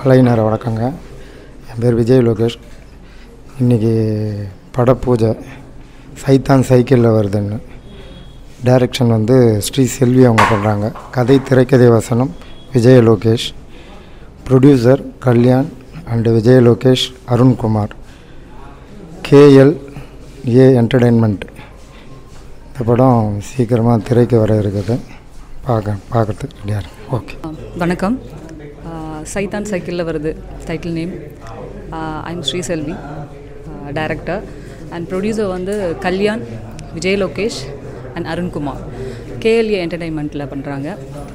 காலை நேர வணக்கங்க என் பேர் விஜய் லோகேஷ் இன்றைக்கி படப்பூஜை சைத்தான் சைக்கிளில் வருதுன்னு டைரக்ஷன் வந்து ஸ்ரீ செல்வி அவங்க பண்ணுறாங்க கதை திரைக்கதை வசனம் Vijaya Lokesh producer Kalyan and Vijaya Lokesh Arunkumar KL A entertainment இந்த படம் சீக்கிரமாக திரைக்கு வர இருக்குது பார்க்க பார்க்குறதுக்கு ரெடியாக இருக்கு ஓகே வணக்கம் சைதான் சைக்கிளில் வருது title name I'm Sriselvi director and producer வந்து கல்யாண் விஜய் லோகேஷ் அண்ட் அருண்குமார் கேஎல்ஏ என்டர்டைன்மெண்ட்டில் பண்ணுறாங்க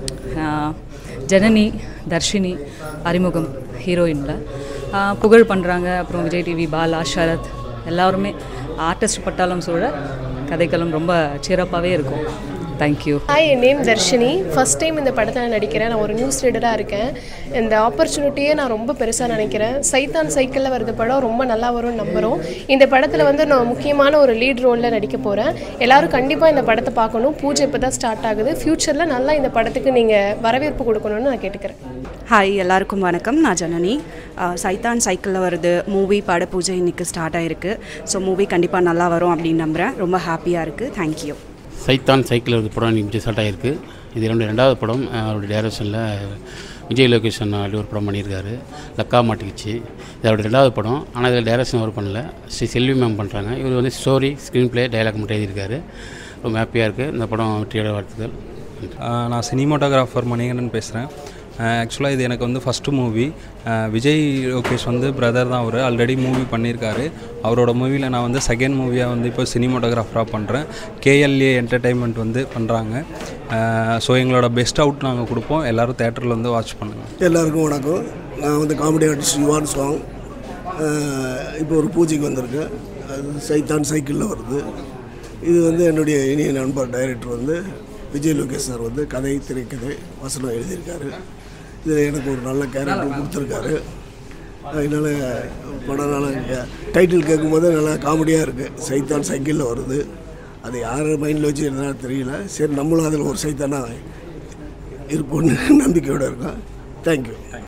ஜனனி தர்ஷினி அறிமுகம் ஹீரோயினில் புகழ் பண்ணுறாங்க அப்புறம் விஜய் டிவி பாலா சரத் எல்லாருமே ஆர்டிஸ்ட் பட்டாலும் சூழ கதைக்களம் ரொம்ப சிறப்பாகவே இருக்கும் தேங்க்யூ ஹாய் என் நேம் தர்ஷினி ஃபஸ்ட் டைம் இந்த படத்தில் நான் நடிக்கிறேன் நான் ஒரு நியூஸ் ரீடராக இருக்கேன் இந்த ஆப்பர்ச்சுனிட்டியே நான் ரொம்ப பெருசாக நினைக்கிறேன் சைத்தான் சைக்கிளில் வருது படம் ரொம்ப நல்லா வரும்னு நம்புகிறோம் இந்த படத்தில் வந்து நான் முக்கியமான ஒரு லீட் ரோலில் நடிக்க போகிறேன் எல்லாரும் கண்டிப்பாக இந்த படத்தை பார்க்கணும் பூஜை இப்போ தான் ஸ்டார்ட் ஆகுது ஃப்யூச்சரில் நல்லா இந்த படத்துக்கு நீங்கள் வரவேற்பு கொடுக்கணும்னு நான் கேட்டுக்கிறேன் ஹாய் எல்லாருக்கும் வணக்கம் நான் ஜனனி அஹ், சைத்தான் சைக்கிளில் வருது மூவி பட பூஜை இன்றைக்கி ஸ்டார்ட் ஆகிருக்கு ஸோ மூவி கண்டிப்பாக நல்லா வரும் அப்படின்னு நம்புகிறேன் ரொம்ப ஹாப்பியாக இருக்குது தேங்க்யூ சைத்தான் சைக்கிள் ஒரு படம் இன்னைக்கு ஸ்டார்ட் ஆகிருக்கு இது என்னுடைய ரெண்டாவது படம் அஹ் அவருடைய டைரக்ஷனில் விஜய் லோகேஷ் அண்ணா அப்படி ஒரு படம் பண்ணியிருக்காரு லக்கா மாட்டிக்கிச்சு இது அவருடைய ரெண்டாவது படம் ஆனால் இதில் டைரக்ஷன் அவர் பண்ணல ஸ்ரீ செல்வி மேம் பண்ணுறாங்க இவர் வந்து ஸ்டோரி ஸ்க்ரீன் ப்ளே டைலாக் மட்டும் எழுதியிருக்காரு ரொம்ப ஹாப்பியாக இருக்குது இந்த படம் வெற்றியோட வாழ்த்துக்கள் நன்றி. ஆஹ் நான் சினிமாட்டோகிராஃபர் மணிகண்டன் பேசுகிறேன் ஆக்சுவலாக இது எனக்கு வந்து ஃபஸ்ட்டு மூவி விஜய் லோகேஷ் வந்து பிரதர் தான் அவர் ஆல்ரெடி மூவி பண்ணியிருக்காரு அவரோட மூவியில் நான் வந்து செகண்ட் மூவியாக வந்து இப்போ சினிமாட்டோகிராஃபராக பண்ணுறேன் கேஎல்ஏ என்டர்டைன்மெண்ட் வந்து பண்ணுறாங்க ஸோ எங்களோட பெஸ்ட் அவுட் நாங்கள் கொடுப்போம் எல்லோரும் தேட்டரில் வந்து வாட்ச் பண்ணுங்கள் எல்லாருக்கும் வணக்கம் நான் வந்து காமெடி ஆர்டிஸ்ட் யுவான் சாங் இப்போ ஒரு பூஜைக்கு வந்திருக்கேன் அது சைத்தான் சைக்கிளில் வருது இது வந்து என்னுடைய இனிய நண்பர் டைரக்டர் வந்து விஜய் லோகேஷ் சார் வந்து கதை திரைக்கதை வசனம் எழுதியிருக்காரு இதில் எனக்கு ஒரு நல்ல கேரக்டர் கொடுத்துருக்காரு அதனால் படம்னால டைட்டில் கேட்கும்போது நல்லா காமெடியாக இருக்குது சைத்தான் சைக்கிளில் வருது அது யார் மைண்டில் வச்சு என்ன தெரியல சரி நம்மளும் அதில் ஒரு சைத்தானா இருப்போம்னு நம்பிக்கையோடு இருக்கோம் தேங்க்யூ